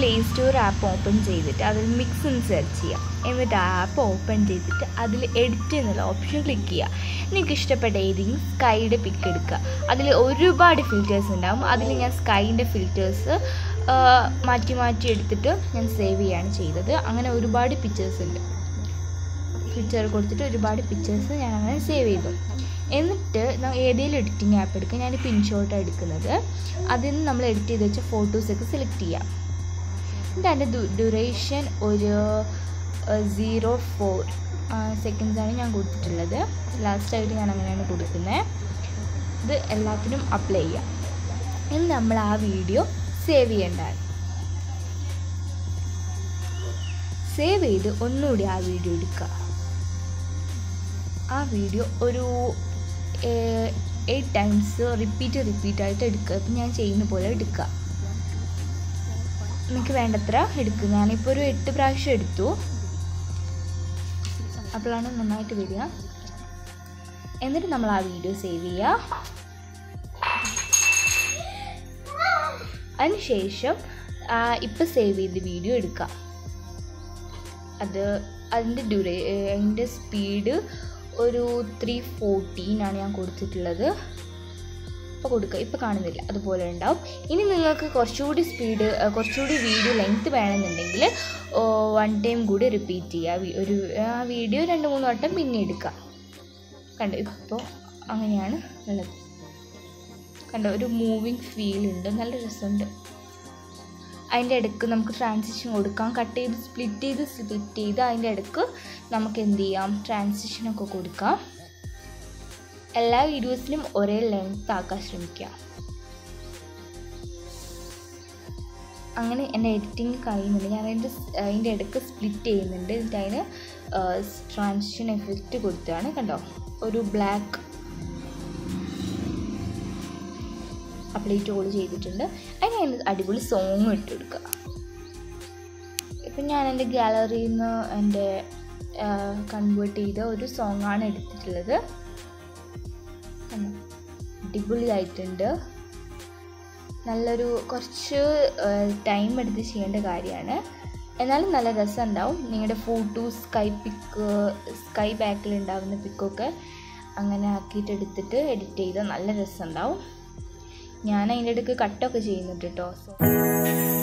play store app open ചെയ്തിട്ട് അതിൽ mix എന്ന് സെർച്ച് ചെയ്യുക എന്നിട്ട് ആ ആപ്പ് ഓപ്പൺ ചെയ്തിട്ട് അതിൽ എഡിറ്റ് എന്നുള്ള ഓപ്ഷൻ ക്ലിക്ക് ചെയ്യുക നിങ്ങൾക്ക് ഇഷ്ടപ്പെട്ട ഏതെങ്കിലും സ്കൈയുടെ പിക്ക് എടുക്കുക അതിൽ ഒരുപാട് ഫിൽറ്റേഴ്സ് ഉണ്ടാകും അതിൽ ഞാൻ സ്കൈൻ്റെ ഫിൽറ്റേഴ്സ് മാറ്റി മാറ്റി എടുത്തിട്ട് ഞാൻ സേവ് ചെയ്യുകയാണ് ചെയ്തത് അങ്ങനെ ഒരുപാട് പിക്ചേഴ്സ് ഉണ്ട് പിക്ചർ കൊടുത്തിട്ട് ഒരുപാട് പിക്ചേഴ്സ് ഞാൻ അങ്ങനെ സേവ് ചെയ്തു എന്നിട്ട് ഏതെങ്കിലും എഡിറ്റിംഗ് ആപ്പ് എടുക്കുക ഞാൻ പിൻഷോട്ടാണ് എടുക്കുന്നത് അതിൽ നിന്ന് നമ്മൾ എഡിറ്റ് ചെയ്ത് വെച്ച ഫോട്ടോസൊക്കെ സെലക്ട് ചെയ്യാം എന്നിട്ട് അതിൻ്റെ ഡ്യൂറേഷൻ ഒരു സീറോ ഫോർ സെക്കൻഡ്സാണ് ഞാൻ കൊടുത്തിട്ടുള്ളത് ലാസ്റ്റായിട്ട് ഞാൻ അങ്ങനെയാണ് കൊടുക്കുന്നത് ഇത് എല്ലാത്തിനും അപ്ലൈ ചെയ്യാം ഇനി നമ്മൾ ആ വീഡിയോ സേവ് ചെയ്യേണ്ടതാണ് സേവ് ചെയ്ത് ഒന്നുകൂടി ആ വീഡിയോ എടുക്കുക ആ വീഡിയോ ഒരു എയ്റ്റ് ടൈംസ് റിപ്പീറ്റ് റിപ്പീറ്റ് ആയിട്ട് എടുക്കുക ഇപ്പം ഞാൻ ചെയ്യുന്ന പോലെ എടുക്കുക നിങ്ങൾക്ക് വേണ്ടത്ര എടുക്കുക ഞാനിപ്പോൾ ഒരു എട്ട് പ്രാവശ്യം എടുത്തു അപ്പോഴാണ് നന്നായിട്ട് വരിക എന്നിട്ട് നമ്മൾ ആ വീഡിയോ സേവ് ചെയ്യുക അതിനുശേഷം ഇപ്പം സേവ് ചെയ്ത് വീഡിയോ എടുക്കുക അത് അതിൻ്റെ ഡ്യൂറേ അതിൻ്റെ സ്പീഡ് ഒരു ത്രീ ഫോർട്ടീനാണ് ഞാൻ കൊടുത്തിട്ടുള്ളത് ഇപ്പോൾ കൊടുക്കുക ഇപ്പോൾ കാണുന്നില്ല അതുപോലെ ഉണ്ടാവും ഇനി നിങ്ങൾക്ക് കുറച്ചുകൂടി സ്പീഡ് കുറച്ചുകൂടി വീഡിയോ ലെങ്ത്ത് വേണമെന്നുണ്ടെങ്കിൽ വൺ ടൈം കൂടി റിപ്പീറ്റ് ചെയ്യുക ഒരു ആ വീഡിയോ രണ്ട് മൂന്ന് വട്ടം പിന്നെ എടുക്കുക കണ്ടോ ഇപ്പോൾ അങ്ങനെയാണ് ഉള്ളത് കണ്ടോ ഒരു മൂവിങ് ഫീൽ ഉണ്ട് നല്ല രസമുണ്ട് അതിൻ്റെ ഇടയ്ക്ക് നമുക്ക് ട്രാൻസിഷൻ കൊടുക്കാം കട്ട് ചെയ്ത് സ്പ്ലിറ്റ് ചെയ്ത് സ്പ്ലിറ്റ് ചെയ്ത് അതിൻ്റെ ഇടയ്ക്ക് നമുക്ക് എന്ത് ചെയ്യാം ട്രാൻസിഷനൊക്കെ കൊടുക്കാം എല്ലാ വീഡിയോസിനും ഒരേ ലെങ്ത് ആക്കാൻ ശ്രമിക്കുക അങ്ങനെ എൻ്റെ എഡിറ്റിംഗ് കഴിയുന്നുണ്ട് ഞാൻ അതിൻ്റെ അതിൻ്റെ ഇടയ്ക്ക് സ്പ്ലിറ്റ് ചെയ്യുന്നുണ്ട് എന്നിട്ട് അതിന് ട്രാൻസിഷൻ എഫക്റ്റ് കൊടുത്തതാണ് കണ്ടോ ഒരു ബ്ലാക്ക് അപ്ഡേറ്റ് കോൾ ചെയ്തിട്ടുണ്ട് അതിന് അതിന് അടിപൊളി സോങ് ഇട്ട് കൊടുക്കുക ഇപ്പം ഞാൻ എൻ്റെ ഗാലറിയിൽ നിന്ന് എൻ്റെ കൺവേർട്ട് ചെയ്ത ഒരു സോങ്ങാണ് എടുത്തിട്ടുള്ളത് അടിപൊളിയായിട്ടുണ്ട് നല്ലൊരു കുറച്ച് ടൈം എടുത്ത് ചെയ്യേണ്ട കാര്യമാണ് എന്നാലും നല്ല രസം ഉണ്ടാവും നിങ്ങളുടെ ഫോട്ടോ സ്കൈ പിക്ക് സ്കൈ ബാക്കിൽ ഉണ്ടാവുന്ന പിക്കൊക്കെ അങ്ങനെ ആക്കിയിട്ട് എടുത്തിട്ട് എഡിറ്റ് ചെയ്താൽ നല്ല രസം ഉണ്ടാവും ഞാൻ അതിൻ്റെ ഇടയ്ക്ക് കട്ടൊക്കെ ചെയ്യുന്നുണ്ട് കേട്ടോ സോ